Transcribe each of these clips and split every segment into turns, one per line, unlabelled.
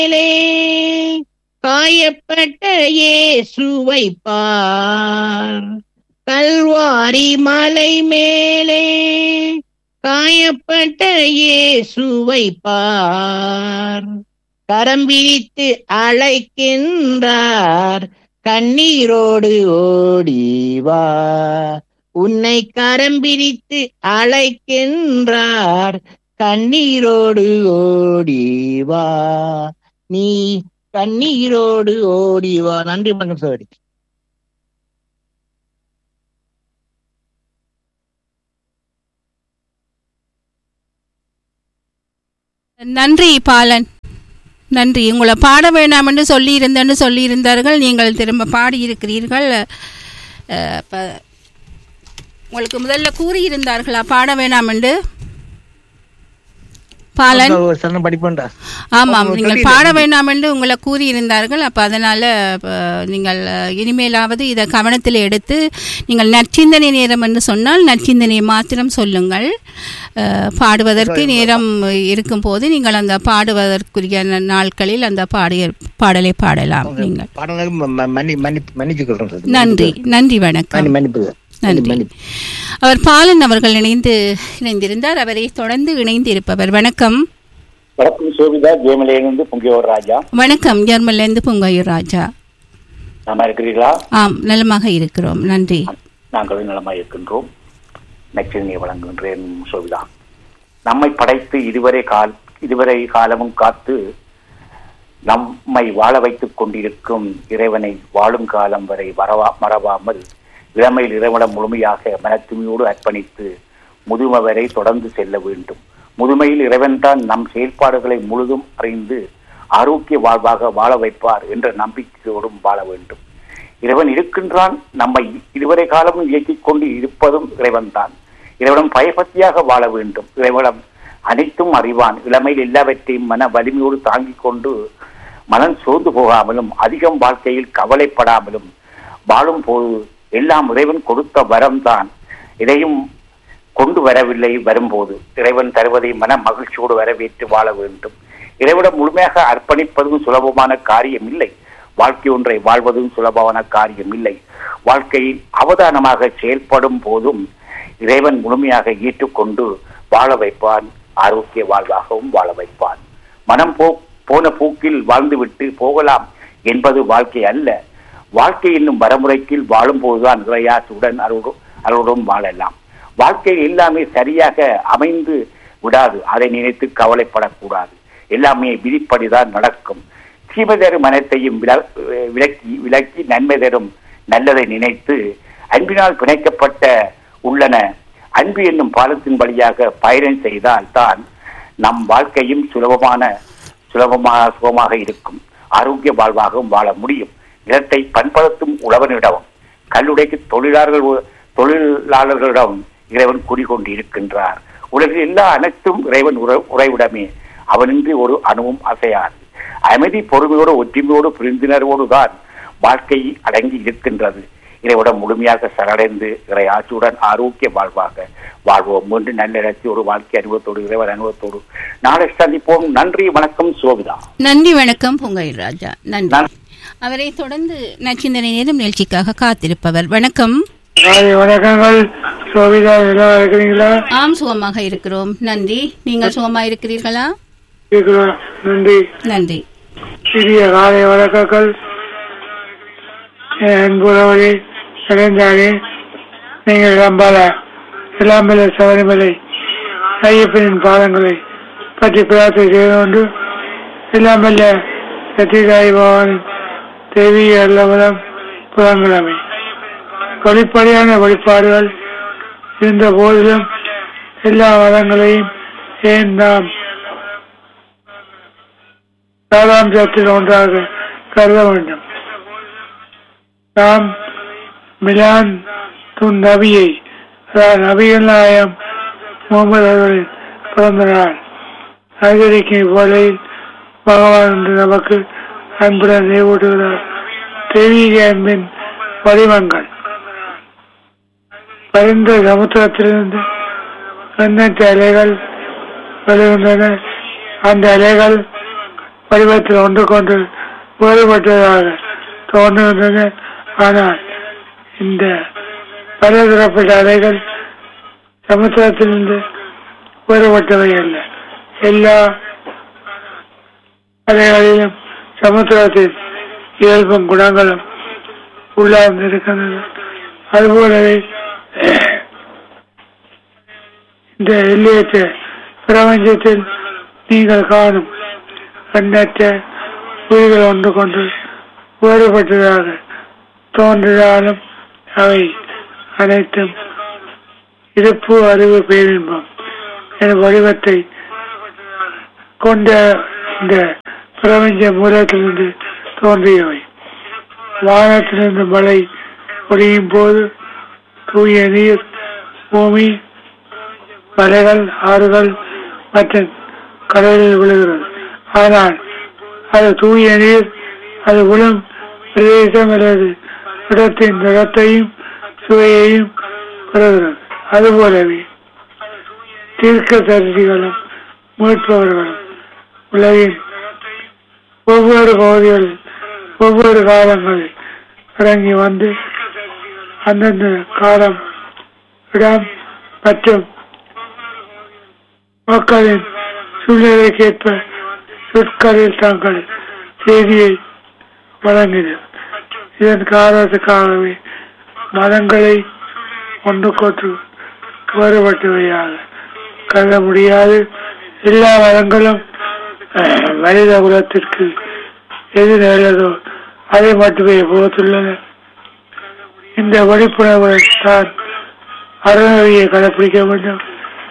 மேலே காயப்பட்ட இயேசுவை பார் கல்வாரி மலை மேலே காயப்பட்ட இயேசுவை பார் கரம் பிரித்து அழைக்கின்றார் கண்ணீரோடு ஓடிவா உன்னை கரம் பிரித்து அழைக்கின்றார் கண்ணீரோடு ஓடிவா நீ கண்ணீரோடு ஓடிவா நன்றி வணக்கம் சோடி
நன்றி பாலன் நன்றி உங்களை பாட வேண்டாம் என்று சொல்லியிருந்தேன்னு சொல்லியிருந்தார்கள் நீங்கள் திரும்ப பாடியிருக்கிறீர்கள் அஹ், ப- உங்களுக்கு முதல்ல கூறியிருந்தார்களா பாட வேண்டாம் என்று பாலன்
சொன்ன படிப்போண்டா
ஆமாம்
அவங்க
நீங்கள்
சொல்லிடு.
பாட வேண்டாம் என்று உங்களை கூறியிருந்தார்கள் அப்போ அதனால் நீங்கள் அஹ், இனிமேலாவது இதை கவனத்தில் எடுத்து நீங்கள் நற்சிந்தனை நேரம் என்று சொன்னால் நற்சிந்தனையை மாத்திரம் சொல்லுங்கள் அஹ், பாடுவதற்கு நேரம் இருக்கும்போது நீங்கள் அந்த பாடுவதற்குரிய ந- நாட்களில் அந்த பாடிய பாடலை பாடலாம் நீங்கள்
பாடலுக்கு ம- ம- மன்னி மன்னி மன்னிச்சுக்கிறோம் சார்
நன்றி நன்றி வணக்கம்
மன்னி மன்னிப்பு
நன்றி
மன்னிப்பு
அவர் பாலன் அவர்கள் இணைந்து இணைந்திருந்தார் அவரை தொடர்ந்து இணைந்து இருப்பவர் வணக்கம்
வணக்கம் சோபிதா ஜெயமலையிலிருந்து பொங்கியோர் ராஜா
வணக்கம் ஜெர்மன்லேருந்து பொங்கையூர் ராஜா
நாம இருக்கிறீர்களா
ஆம் நலமாக இருக்கிறோம் நன்றி
நாங்கள் நலமாய் இருக்கின்றோம் நச்சினை வழங்குகின்றேன் சோபிதா நம்மை படைத்து இதுவரை கால் இதுவரை காலமும் காத்து நம்மை வாழ வைத்துக் கொண்டிருக்கும் இறைவனை வாழும் காலம் வரை வரவா மறவாமல் இளமையில் இறைவனம் முழுமையாக மனத்துமையோடு அர்ப்பணித்து முதுமை வரை தொடர்ந்து செல்ல வேண்டும் முதுமையில் இறைவன்தான் நம் செயல்பாடுகளை முழுதும் அறிந்து ஆரோக்கிய வாழ்வாக வாழ வைப்பார் என்ற நம்பிக்கையோடும் வாழ வேண்டும் இறைவன் இருக்கின்றான் நம்மை இதுவரை காலமும் இயக்கிக் கொண்டு இருப்பதும் இறைவன்தான் இறைவனம் பயபக்தியாக வாழ வேண்டும் இறைவனம் அனைத்தும் அறிவான் இளமையில் எல்லாவற்றையும் மன வலிமையோடு தாங்கிக் கொண்டு மனம் சோர்ந்து போகாமலும் அதிகம் வாழ்க்கையில் கவலைப்படாமலும் வாழும் போது எல்லாம் இறைவன் கொடுத்த வரம்தான் இதையும் கொண்டு வரவில்லை வரும்போது இறைவன் தருவதை மன மகிழ்ச்சியோடு வரவேற்று வாழ வேண்டும் இறைவனம் முழுமையாக அர்ப்பணிப்பதும் சுலபமான காரியம் இல்லை வாழ்க்கை ஒன்றை வாழ்வதும் சுலபமான காரியம் இல்லை வாழ்க்கையில் அவதானமாக செயல்படும் போதும் இறைவன் முழுமையாக ஏற்றுக்கொண்டு வாழ வைப்பான் ஆரோக்கிய வாழ்வாகவும் வாழ வைப்பான் மனம் போ போன போக்கில் வாழ்ந்துவிட்டு போகலாம் என்பது வாழ்க்கை அல்ல வாழ்க்கை என்னும் வரமுறைக்கில் வாழும் போதுதான் இறையாசுடன் அருளும் அருளுடன் வாழலாம் வாழ்க்கை எல்லாமே சரியாக அமைந்து விடாது அதை நினைத்து கவலைப்படக்கூடாது எல்லாமே விதிப்படிதான் நடக்கும் தீமை தரும் மனத்தையும் வில- விலக்கி விலக்கி நன்மை தரும் நல்லதை நினைத்து அன்பினால் பிணைக்கப்பட்ட உள்ளன அன்பு என்னும் பாலத்தின் வழியாக பயணம் செய்தால் தான் நம் வாழ்க்கையும் சுலபமான சுலபமாக சுகமாக இருக்கும் ஆரோக்கிய வாழ்வாகவும் வாழ முடியும் நிலத்தை பண்படுத்தும் உழவனிடமும் கல்லுடைக்கு தொழிலாளர்கள் தொழிலாளர்களிடம் இறைவன் குடிகொண்டு இருக்கின்றார் உலகில் எல்லா அனைத்தும் இறைவன் உற உறைவிடமே அவனின்றி ஒரு அணுவும் அசையாது அமைதி பொறுமையோடு ஒற்றுமையோடு புரிந்துணர்வோடு தான் வாழ்க்கை அடங்கி இருக்கின்றது இறைவிடம் முழுமையாக சரணடைந்து இறை ஆட்சியுடன் ஆரோக்கிய வாழ்வாக வாழ்வோம் மீண்டும் நல்லிடத்தி ஒரு வாழ்க்கை அனுபவத்தோடு இறைவன் அனுபவத்தோடு நாளை சந்திப்போம் நன்றி வணக்கம் சோபிதா
நன்றி வணக்கம் பொங்கையூர் ராஜா நன்றி
நன்றி.
அவரை தொடர்ந்து நச்சிந்தனை நேரம் நிகழ்ச்சிக்காக காத்திருப்பவர் வணக்கம்
காலை வணக்கங்கள் சோபிதா நல்லா இருக்கிறீங்களா
ஆம் சுகமாக இருக்கிறோம் நன்றி நீங்கள் சுகமாக இருக்கிறீர்களா
இருக்கிறோம் நன்றி
நன்றி
சிறிய காலை வணக்கங்கள் என் அன்புறவரே இணைந்தாரே நீங்கள் நம்பால இல்லாமல சபரிமலை ஐயப்பனின் பாதங்களை பற்றி பிரார்த்தனை செய்து கொண்டு இல்லாமல்ல சத்யசாயி பகவானின் தெய்வீக அல்லவரம் புதன்கிழமை வெளிப்படையான வழிபாடுகள் இருந்த போதிலும் எல்லா மதங்களையும் ஏன் நாம் சாதாம்சத்தில் ஒன்றாக கருத வேண்டும் நாம் மிலான் துன் நபியை அதாவது நபிகள் நாயம் முகமது அவர்களின் பிறந்த நாள் அதிகரிக்கும் வேளையில் பகவான் என்று நமக்கு அன்புடன் நினைவூட்டுகிறார் தெய்வீக அன்பின் வடிவங்கள் பரந்த சமுத்திரத்திலிருந்து எண்ணற்ற அலைகள் வருகின்றன அந்த அலைகள் வடிவத்தில் ஒன்று கொண்டு வேறுபட்டதாக தோன்றுகின்றன ஆனால் இந்த பலதரப்பட்ட அலைகள் சமுத்திரத்திலிருந்து வேறுபட்டவை அல்ல எல்லா அலைகளிலும் சமுத்திரத்தின் இயல்பும் குணங்களும் உள்ளார்ந்து இருக்கின்றன அதுபோலவே இந்த எல்லையற்ற பிரபஞ்சத்தில் நீங்கள் காணும் எண்ணற்ற உயிர்கள் ஒன்று கொண்டு வேறுபட்டதாக தோன்றினாலும் அவை அனைத்தும் இருப்பு அறிவு பேரின்பம் என வடிவத்தை கொண்ட இந்த பிரபஞ்ச மூலத்திலிருந்து தோன்றியவை வானத்திலிருந்து மழை பொழியும் போது தூய நீர் பூமி மலைகள் ஆறுகள் மற்றும் கடலில் விழுகிறது ஆனால் அது தூய நீர் அது விழும் பிரதேசம் அல்லது இடத்தின் நிறத்தையும் சுவையையும் பெறுகிறது அதுபோலவே தீர்க்க தரிசிகளும் மீட்பவர்களும் உலகின் ஒவ்வொரு பகுதிகளில் ஒவ்வொரு காலங்களில் இறங்கி வந்து அந்தந்த காலம் இடம் மற்றும் மக்களின் சூழ்நிலைக்கேற்ப சொற்களில் தங்கள் செய்தியை வழங்கினர் இதன் காரணத்துக்காகவே மதங்களை ஒன்றுக்கொன்று வேறுபட்டவையாக கருத முடியாது எல்லா மதங்களும் அஹ், மனித குலத்திற்கு எது நல்லதோ அதை மட்டுமே போத்துள்ளன இந்த விழிப்புணர்வுடன் தான் அறநெறியை கடைப்பிடிக்க வேண்டும்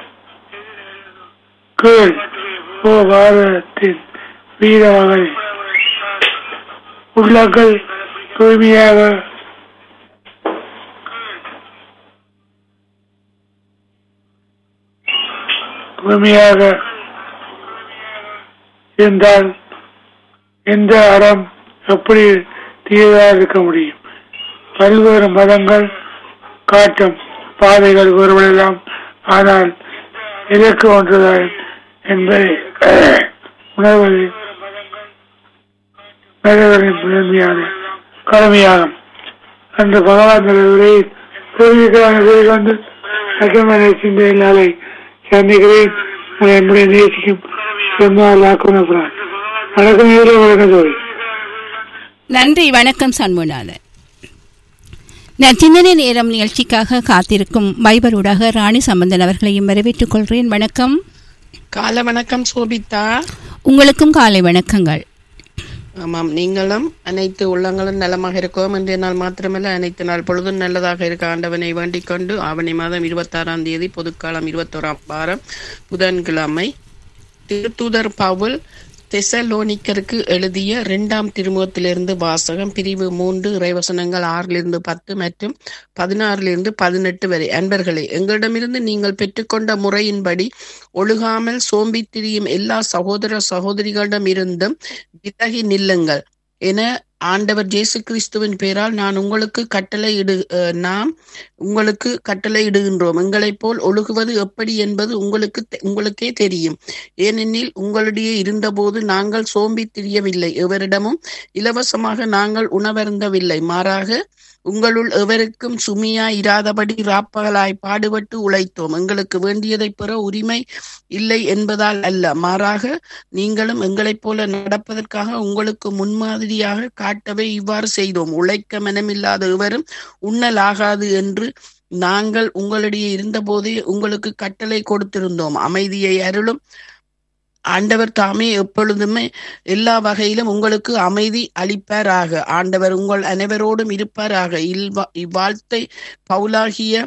கீழ் ஓ பாரதத்தின் வீர மகனே உள்ளங்கள் தூய்மையாக தூய்மையாக இருந்தால் எந்த அறம் எப்படி தீர்வாக இருக்க முடியும் பல்வேறு மதங்கள் காட்டும் பாதைகள் ஒருவரெல்லாம் ஆனால் இலக்கு ஒன்றுதான் என்பதை உணர்வது மனிதர்களின் முதன்மையான கடமையாகும் அந்த பகவான் உரையில் பூர்வீகான வந்து அசமனை சிந்தையினாலே சந்திக்கிறேன் உங்களை என்னுடைய நேசிக்கும் சொன்னால் ஆக்குனப்புறான் வணக்கம் இதில் வணக்கம் தோழி
நன்றி வணக்கம் சண்முகநாதன் நச்சிந்தனை நேரம் நிகழ்ச்சிக்காக காத்திருக்கும் வைபரூடாக ராணி சம்பந்தன் அவர்களையும் வரவேற்றுக் கொள்கிறேன் வணக்கம்
காலை வணக்கம் சோபிதா
உங்களுக்கும் காலை வணக்கங்கள்
ஆமாம் நீங்களும் அனைத்து உள்ளங்களும் நலமாக இருக்கவும் இன்றைய நாள் மாத்திரமல்ல அனைத்து நாள் பொழுதும் நல்லதாக இருக்க ஆண்டவனை வேண்டிக் கொண்டு ஆவணி மாதம் இருபத்தாறாம் தேதி பொதுக்காலம் இருபத்தோராம் வாரம் புதன்கிழமை திருத்தூதர் பவுல் தெசலோனிக்கருக்கு எழுதிய இரண்டாம் திருமுகத்திலிருந்து வாசகம் பிரிவு மூன்று இறைவசனங்கள் ஆறிலிருந்து பத்து மற்றும் பதினாறிலிருந்து பதினெட்டு வரை அன்பர்களே எங்களிடமிருந்து நீங்கள் பெற்றுக்கொண்ட முறையின்படி ஒழுகாமல் சோம்பி திரியும் எல்லா சகோதர சகோதரிகளிடமிருந்தும் விலகி நில்லுங்கள் என ஆண்டவர் இயேசு கிறிஸ்துவின் பெயரால் நான் உங்களுக்கு கட்டளை இடு அஹ், நாம் உங்களுக்கு கட்டளை இடுகின்றோம் எங்களைப் போல் ஒழுகுவது எப்படி என்பது உங்களுக்கு தெ- உங்களுக்கே தெரியும் ஏனெனில் உங்களிடையே இருந்தபோது நாங்கள் சோம்பி திரியவில்லை எவரிடமும் இலவசமாக நாங்கள் உணவருந்தவில்லை மாறாக உங்களுள் எவருக்கும் சுமையாய் இராதபடி ராப்பகலாய் பாடுபட்டு உழைத்தோம் எங்களுக்கு வேண்டியதைப் பெற உரிமை இல்லை என்பதால் அல்ல மாறாக நீங்களும் எங்களைப் போல நடப்பதற்காக உங்களுக்கு முன்மாதிரியாக காட்டவே இவ்வாறு செய்தோம் உழைக்க மனமில்லாத எவரும் உண்ணலாகாது என்று நாங்கள் உங்களிடையே இருந்தபோதே உங்களுக்கு கட்டளை கொடுத்திருந்தோம் அமைதியை அருளும் ஆண்டவர் தாமே எப்பொழுதுமே எல்லா வகையிலும் உங்களுக்கு அமைதி அளிப்பாராக ஆண்டவர் உங்கள் அனைவரோடும் இருப்பாராக இல்வா இவ்வாழ்த்தை பவுலாகிய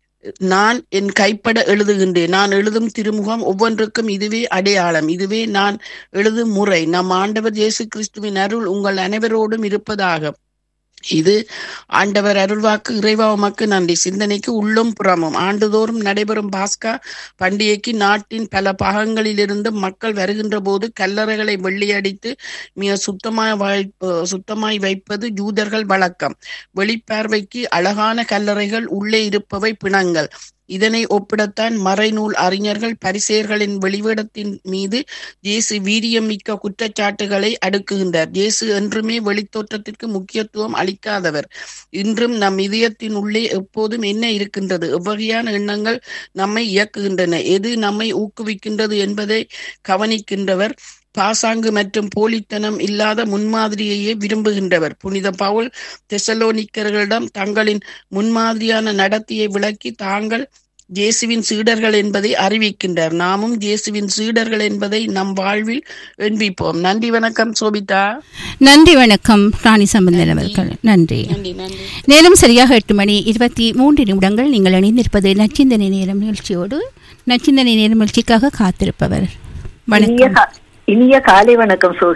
நான் என் கைப்பட எழுதுகின்றேன் நான் எழுதும் திருமுகம் ஒவ்வொன்றுக்கும் இதுவே அடையாளம் இதுவே நான் எழுதும் முறை நம் ஆண்டவர் இயேசு கிறிஸ்துவின் அருள் உங்கள் அனைவரோடும் இருப்பதாக இது ஆண்டவர் அருள்வாக்கு இறைவா உமக்கு நன்றி சிந்தனைக்கு உள்ளும் புறமும் ஆண்டுதோறும் நடைபெறும் பாஸ்கா பண்டிகைக்கு நாட்டின் பல பாகங்களிலிருந்து மக்கள் வருகின்ற போது கல்லறைகளை வெள்ளையடித்து மிக சுத்தமாய் வைப்ப சுத்தமாய் வைப்பது யூதர்கள் வழக்கம் வெளிப்பார்வைக்கு அழகான கல்லறைகள் உள்ளே இருப்பவை பிணங்கள் இதனை ஒப்பிடத்தான் மறைநூல் அறிஞர்கள் பரிசேயர்களின் வெளிவேடத்தின் மீது இயேசு வீரியமிக்க குற்றச்சாட்டுகளை அடுக்குகின்றார் இயேசு என்றுமே வெளித்தோற்றத்திற்கு முக்கியத்துவம் அளிக்காதவர் இன்றும் நம் இதயத்தின் உள்ளே எப்போதும் என்ன இருக்கின்றது எவ்வகையான எண்ணங்கள் நம்மை இயக்குகின்றன எது நம்மை ஊக்குவிக்கின்றது என்பதை கவனிக்கின்றவர் பாசாங்கு மற்றும் போலித்தனம் இல்லாத முன்மாதிரியையே விரும்புகின்றவர் புனித பவுல் தெசலோனிக்கர்களிடம் தங்களின் முன்மாதிரியான நடத்தையை விளக்கி தாங்கள் இயேசுவின் சீடர்கள் என்பதை அறிவிக்கின்றார் நாமும் இயேசுவின் சீடர்கள் என்பதை நம் வாழ்வில் எண்பிப்போம் நன்றி வணக்கம் சோபிதா
நன்றி வணக்கம் ராணி சம்பந்தன் அவர்கள் நன்றி
நன்றி நன்றி
நேரம் சரியாக எட்டு மணி இருபத்தி மூன்று நிமிடங்கள் நீங்கள் இணைந்திருப்பது நச்சிந்தனை நேரம் நிகழ்ச்சியோடு நச்சிந்தனை நேரம் நிகழ்ச்சிக்காக காத்திருப்பவர்
இனிய
வணக்கம்
கா- இனிய காலை வணக்கம் சோகி